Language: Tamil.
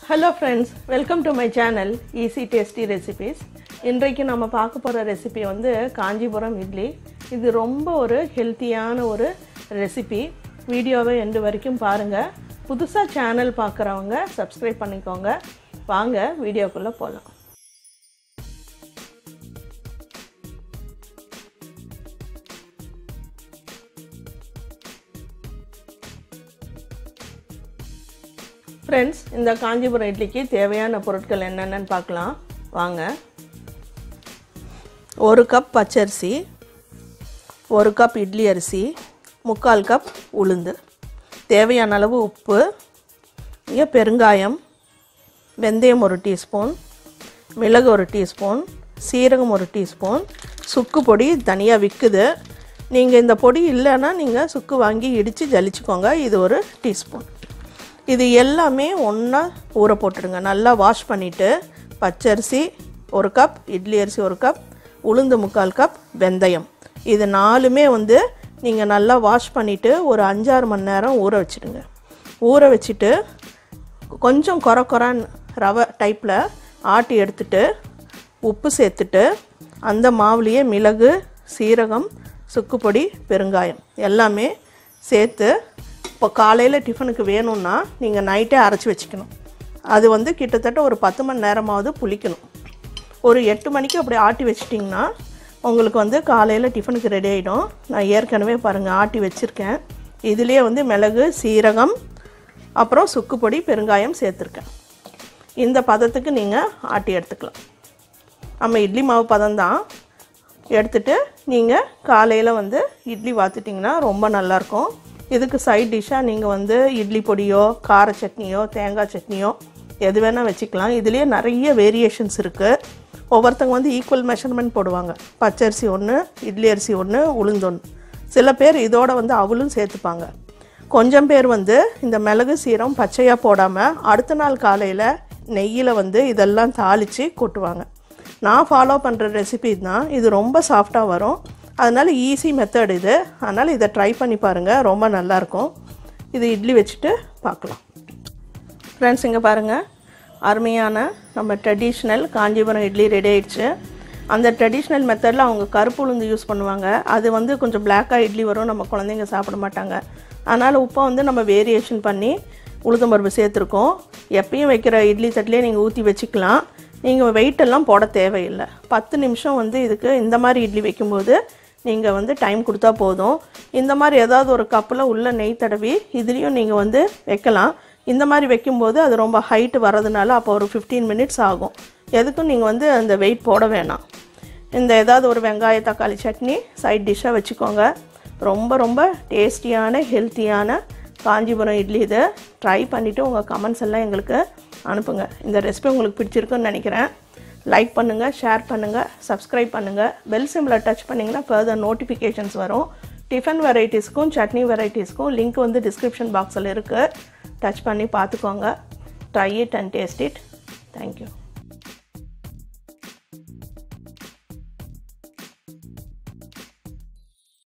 hello friends welcome to my channel easy tasty recipes இன்றைக்கு நம்ம பார்க்க போகிற ரெசிபி வந்து காஞ்சிபுரம் இட்லி இது ரொம்ப ஒரு ஹெல்த்தியான ஒரு ரெசிபி வீடியோவை எண்டு வரைக்கும் பாருங்கள் புதுசாக சேனல் பார்க்குறவங்க சப்ஸ்கிரைப் பண்ணிக்கோங்க வாங்க வீடியோக்குள்ளே போகலாம் ஃப்ரெண்ட்ஸ் இந்த காஞ்சிபுரம் இட்லிக்கு தேவையான பொருட்கள் என்னென்னு பார்க்கலாம் வாங்க ஒரு கப் பச்சரிசி ஒரு கப் இட்லி அரிசி முக்கால் கப் உளுந்து தேவையான அளவு உப்பு இங்கே பெருங்காயம் வெந்தயம் ஒரு டீஸ்பூன் மிளகு ஒரு டீஸ்பூன் சீரகம் ஒரு டீஸ்பூன் சுக்கு பொடி தனியாக விற்குது நீங்கள் இந்த பொடி இல்லைன்னா நீங்கள் சுக்கு வாங்கி இடித்து ஜலிச்சுக்கோங்க இது ஒரு டீஸ்பூன் இது எல்லாமே ஒன்றா ஊற போட்டுடுங்க நல்லா வாஷ் பண்ணிவிட்டு பச்சரிசி ஒரு கப் இட்லி அரிசி ஒரு கப் உளுந்து முக்கால் கப் வெந்தயம் இது நாலுமே வந்து நீங்கள் நல்லா வாஷ் பண்ணிவிட்டு ஒரு அஞ்சாறு மணி நேரம் ஊற வச்சுடுங்க ஊற வச்சுட்டு கொஞ்சம் குறை குறான்னு ரவை டைப்பில் ஆட்டி எடுத்துட்டு உப்பு சேர்த்துட்டு அந்த மாவுலேயே மிளகு சீரகம் சுக்குப்பொடி பெருங்காயம் எல்லாமே சேர்த்து இப்போ காலையில் டிஃபனுக்கு வேணும்னா நீங்கள் நைட்டே அரைச்சி வச்சுக்கணும் அது வந்து கிட்டத்தட்ட ஒரு பத்து மணி நேரமாவது புளிக்கணும் ஒரு எட்டு மணிக்கு அப்படி ஆட்டி வச்சிட்டிங்கன்னா உங்களுக்கு வந்து காலையில் டிஃபனுக்கு ரெடி ஆகிடும் நான் ஏற்கனவே பாருங்கள் ஆட்டி வச்சுருக்கேன் இதுலேயே வந்து மிளகு சீரகம் அப்புறம் சுக்குப்பொடி பெருங்காயம் சேர்த்துருக்கேன் இந்த பதத்துக்கு நீங்கள் ஆட்டி எடுத்துக்கலாம் நம்ம இட்லி மாவு பதம் தான் எடுத்துட்டு நீங்கள் காலையில் வந்து இட்லி வாத்துட்டிங்கன்னா ரொம்ப நல்லாயிருக்கும் இதுக்கு சைட் டிஷ்ஷாக நீங்கள் வந்து இட்லி பொடியோ கார சட்னியோ தேங்காய் சட்னியோ எது வேணால் வச்சுக்கலாம் இதுலேயே நிறைய வேரியேஷன்ஸ் இருக்குது ஒவ்வொருத்தங்க வந்து ஈக்குவல் மெஷர்மெண்ட் போடுவாங்க பச்சரிசி ஒன்று இட்லி அரிசி ஒன்று உளுந்து ஒன்று சில பேர் இதோட வந்து அவளும் சேர்த்துப்பாங்க கொஞ்சம் பேர் வந்து இந்த மிளகு சீரம் பச்சையாக போடாமல் அடுத்த நாள் காலையில் நெய்யில் வந்து இதெல்லாம் தாளித்து கொட்டுவாங்க நான் ஃபாலோ பண்ணுற ரெசிபி தான் இது ரொம்ப சாஃப்டாக வரும் அதனால் ஈஸி மெத்தட் இது அதனால் இதை ட்ரை பண்ணி பாருங்கள் ரொம்ப நல்லாயிருக்கும் இது இட்லி வச்சுட்டு பார்க்கலாம் ஃப்ரெண்ட்ஸ் இங்கே பாருங்கள் அருமையான நம்ம ட்ரெடிஷ்னல் காஞ்சிபுரம் இட்லி ரெடி ஆயிடுச்சு அந்த ட்ரெடிஷ்னல் மெத்தடில் அவங்க கருப்பு உளுந்து யூஸ் பண்ணுவாங்க அது வந்து கொஞ்சம் பிளாக்காக இட்லி வரும் நம்ம குழந்தைங்க சாப்பிட மாட்டாங்க அதனால் உப்பை வந்து நம்ம வேரியேஷன் பண்ணி உளுத்தம்பருப்பு சேர்த்துருக்கோம் எப்பயும் வைக்கிற இட்லி தட்டிலே நீங்கள் ஊற்றி வச்சுக்கலாம் நீங்கள் வெயிட்டெல்லாம் போட தேவையில்லை பத்து நிமிஷம் வந்து இதுக்கு இந்த மாதிரி இட்லி வைக்கும்போது நீங்கள் வந்து டைம் கொடுத்தா போதும் இந்த மாதிரி ஏதாவது ஒரு கப்பில் உள்ள நெய் தடவி இதுலேயும் நீங்கள் வந்து வைக்கலாம் இந்த மாதிரி வைக்கும்போது அது ரொம்ப ஹைட்டு வரதுனால அப்போ ஒரு ஃபிஃப்டீன் மினிட்ஸ் ஆகும் எதுக்கும் நீங்கள் வந்து அந்த வெயிட் போட வேணாம் இந்த ஏதாவது ஒரு வெங்காய தக்காளி சட்னி சைட் டிஷ்ஷாக வச்சுக்கோங்க ரொம்ப ரொம்ப டேஸ்டியான ஹெல்த்தியான காஞ்சிபுரம் இட்லி இதை ட்ரை பண்ணிவிட்டு உங்கள் கமெண்ட்ஸ் எல்லாம் எங்களுக்கு அனுப்புங்க இந்த ரெசிபி உங்களுக்கு பிடிச்சிருக்குன்னு நினைக்கிறேன் லைக் பண்ணுங்கள் ஷேர் பண்ணுங்கள் சப்ஸ்கிரைப் பண்ணுங்கள் பெல் சிம்பிளை டச் பண்ணிங்கன்னா ஃபர்தர் நோட்டிஃபிகேஷன்ஸ் வரும் டிஃபன் வெரைட்டிஸ்க்கும் சட்னி வெரைட்டிஸ்க்கும் லிங்க் வந்து டிஸ்கிரிப்ஷன் பாக்ஸில் இருக்குது டச் பண்ணி பார்த்துக்கோங்க try it and taste it thank you